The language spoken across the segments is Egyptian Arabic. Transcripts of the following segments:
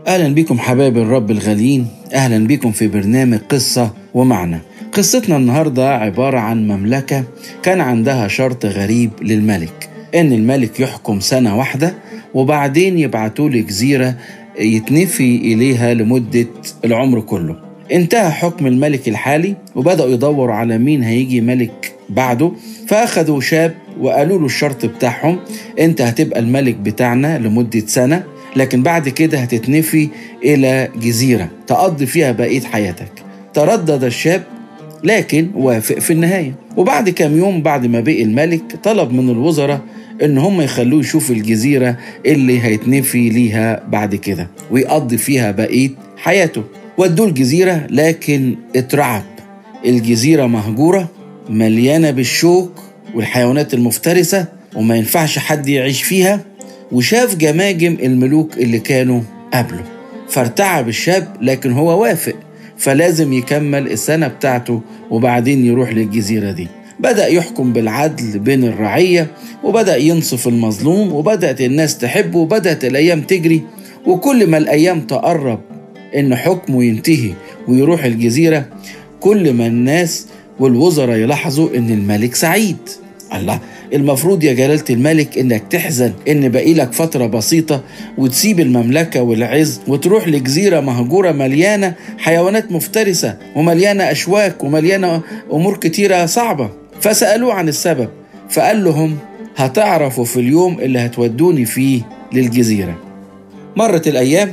أهلا بكم حبايب الرب الغاليين أهلا بكم في برنامج قصة ومعنى قصتنا النهاردة عبارة عن مملكة كان عندها شرط غريب للملك إن الملك يحكم سنة واحدة وبعدين يبعتوا له جزيرة يتنفي إليها لمدة العمر كله انتهى حكم الملك الحالي وبدأوا يدوروا على مين هيجي ملك بعده فأخذوا شاب وقالوا له الشرط بتاعهم انت هتبقى الملك بتاعنا لمدة سنة لكن بعد كده هتتنفي إلى جزيرة تقضي فيها بقية حياتك تردد الشاب لكن وافق في النهاية وبعد كام يوم بعد ما بقي الملك طلب من الوزراء ان هم يخلوه يشوف الجزيرة اللي هيتنفي ليها بعد كده ويقضي فيها بقية حياته ودوه الجزيرة لكن اترعب الجزيرة مهجورة مليانة بالشوك والحيوانات المفترسة وما ينفعش حد يعيش فيها وشاف جماجم الملوك اللي كانوا قبله فارتعب الشاب لكن هو وافق فلازم يكمل السنة بتاعته وبعدين يروح للجزيرة دي بدأ يحكم بالعدل بين الرعية وبدأ ينصف المظلوم وبدأت الناس تحبه وبدأت الأيام تجري وكل ما الأيام تقرب إن حكمه ينتهي ويروح الجزيرة كل ما الناس والوزراء يلاحظوا إن الملك سعيد الله المفروض يا جلالة الملك انك تحزن ان باقي لك فترة بسيطة وتسيب المملكة والعز وتروح لجزيرة مهجورة مليانة حيوانات مفترسة ومليانة أشواك ومليانة أمور كتيرة صعبة فسألوه عن السبب فقال لهم هتعرفوا في اليوم اللي هتودوني فيه للجزيرة مرت الأيام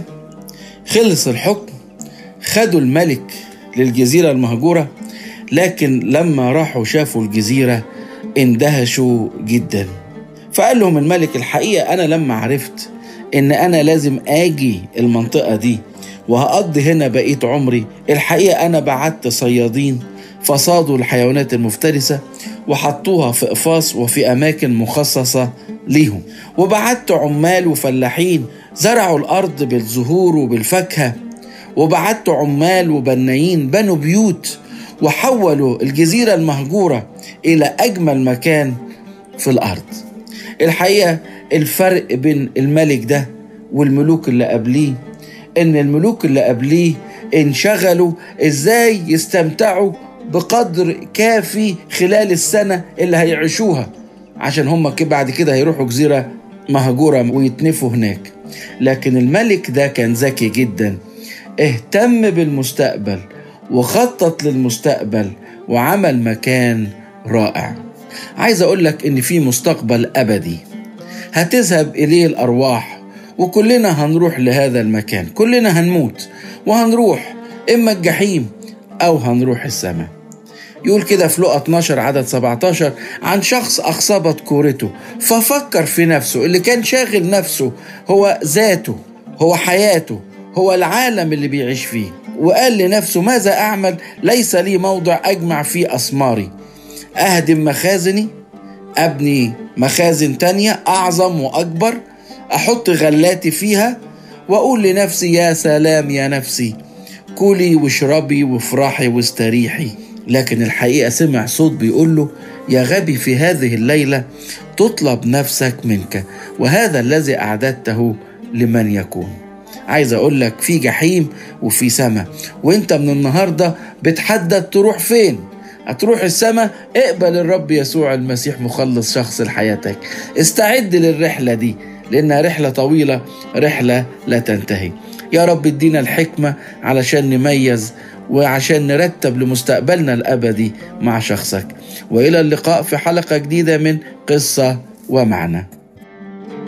خلص الحكم خدوا الملك للجزيرة المهجورة لكن لما راحوا شافوا الجزيرة اندهشوا جدا فقال لهم الملك الحقيقة أنا لما عرفت إن أنا لازم آجي المنطقة دي وهقضي هنا بقية عمري الحقيقة أنا بعت صيادين فصادوا الحيوانات المفترسة وحطوها في قفاص وفي أماكن مخصصة ليهم وبعت عمال وفلاحين زرعوا الأرض بالزهور وبالفاكهة وبعت عمال وبنايين بنوا بيوت وحولوا الجزيرة المهجورة إلى أجمل مكان في الأرض الحقيقة الفرق بين الملك ده والملوك اللي قبليه إن الملوك اللي قبليه انشغلوا إزاي يستمتعوا بقدر كافي خلال السنة اللي هيعيشوها عشان هم بعد كده هيروحوا جزيرة مهجورة ويتنفوا هناك لكن الملك ده كان ذكي جدا اهتم بالمستقبل وخطط للمستقبل وعمل مكان رائع عايز اقول لك ان في مستقبل ابدي هتذهب اليه الارواح وكلنا هنروح لهذا المكان كلنا هنموت وهنروح اما الجحيم او هنروح السماء يقول كده في لقى 12 عدد 17 عن شخص أخصبت كورته ففكر في نفسه اللي كان شاغل نفسه هو ذاته هو حياته هو العالم اللي بيعيش فيه وقال لنفسه ماذا أعمل ليس لي موضع أجمع فيه أسماري أهدم مخازني أبني مخازن تانية أعظم وأكبر أحط غلاتي فيها وأقول لنفسي يا سلام يا نفسي كلي واشربي وافرحي واستريحي لكن الحقيقة سمع صوت بيقول له يا غبي في هذه الليلة تطلب نفسك منك وهذا الذي أعددته لمن يكون عايز أقول لك في جحيم وفي سماء وانت من النهاردة بتحدد تروح فين هتروح السماء اقبل الرب يسوع المسيح مخلص شخص لحياتك استعد للرحلة دي لأنها رحلة طويلة رحلة لا تنتهي يا رب ادينا الحكمة علشان نميز وعشان نرتب لمستقبلنا الأبدي مع شخصك وإلى اللقاء في حلقة جديدة من قصة ومعنى